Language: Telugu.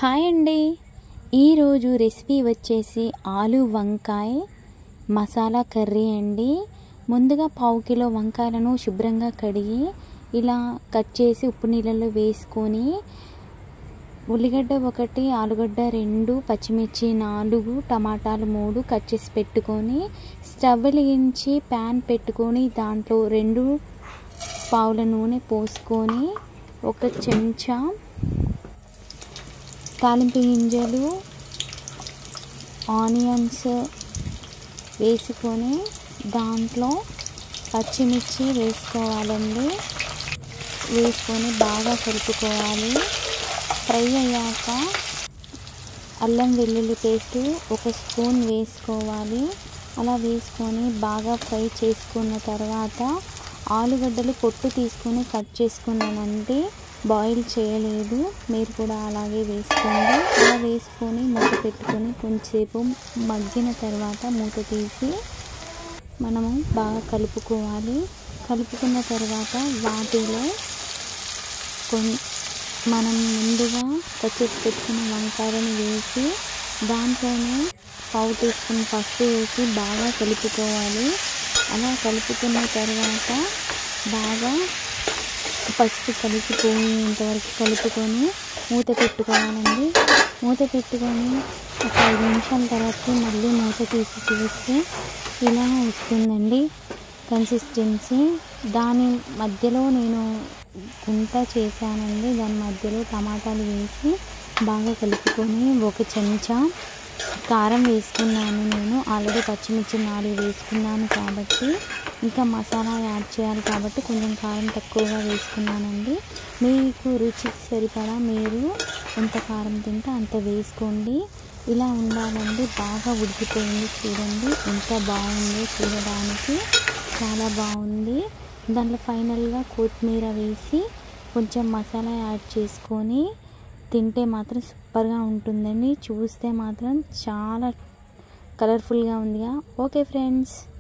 హాయ్ అండి ఈరోజు రెసిపీ వచ్చేసి ఆలు వంకాయ మసాలా కర్రీ అండి ముందుగా పావు కిలో వంకాయలను శుభ్రంగా కడిగి ఇలా కట్ చేసి ఉప్పు నీళ్ళలో వేసుకొని ఉల్లిగడ్డ ఒకటి ఆలుగడ్డ రెండు పచ్చిమిర్చి నాలుగు టమాటాలు మూడు కట్ చేసి పెట్టుకొని స్టవ్ వెలిగించి ప్యాన్ పెట్టుకొని దాంట్లో రెండు పావుల నూనె పోసుకొని ఒక చెంచా తాలింపు గింజలు ఆనియన్స్ వేసుకొని దాంట్లో పచ్చిమిర్చి వేసుకోవాలండి వేసుకొని బాగా కలుపుకోవాలి ఫ్రై అయ్యాక అల్లం వెల్లుల్లి పేస్ట్ ఒక స్పూన్ వేసుకోవాలి అలా వేసుకొని బాగా ఫ్రై చేసుకున్న తర్వాత ఆలుగడ్డలు పొట్టు తీసుకొని కట్ చేసుకున్నానండి బాయిల్ చేయలేదు మీరు కూడా అలాగే వేసుకోండి అలా వేసుకొని మూత పెట్టుకొని కొంచెంసేపు మగ్గిన తర్వాత మూత తీసి మనము బాగా కలుపుకోవాలి కలుపుకున్న తర్వాత వాటిలో కొన్ మనం ముందుగా పచ్చేసి పెట్టుకున్న వంకాయలను వేసి దాంట్లోనే పావు టీ స్పూన్ పసుపు వేసి బాగా కలుపుకోవాలి అలా కలుపుకున్న తర్వాత బాగా పసుపు కలిసిపోయేంతవరకు కలుపుకొని మూత పెట్టుకోవాలండి మూత పెట్టుకొని ఒక ఐదు నిమిషాల తర్వాత మళ్ళీ మూత తీసి చూస్తే ఇలా వస్తుందండి కన్సిస్టెన్సీ దాని మధ్యలో నేను గుంట చేశానండి దాని మధ్యలో టమాటాలు వేసి బాగా కలుపుకొని ఒక చెంచా కారం వేసుకున్నాను నేను ఆల్రెడీ పచ్చిమిర్చి నాలుగు వేసుకున్నాను కాబట్టి ఇంకా మసాలా యాడ్ చేయాలి కాబట్టి కొంచెం కారం తక్కువగా వేసుకున్నానండి మీకు రుచికి సరిపడా మీరు ఎంత కారం తింటే అంత వేసుకోండి ఇలా ఉండాలండి బాగా ఉడికిపోయింది చూడండి ఎంత బాగుందో చూడడానికి చాలా బాగుంది దాంట్లో ఫైనల్గా కొత్తిమీర వేసి కొంచెం మసాలా యాడ్ చేసుకొని తింటే మాత్రం సూపర్గా ఉంటుందండి చూస్తే మాత్రం చాలా కలర్ఫుల్గా ఉందిగా ఓకే ఫ్రెండ్స్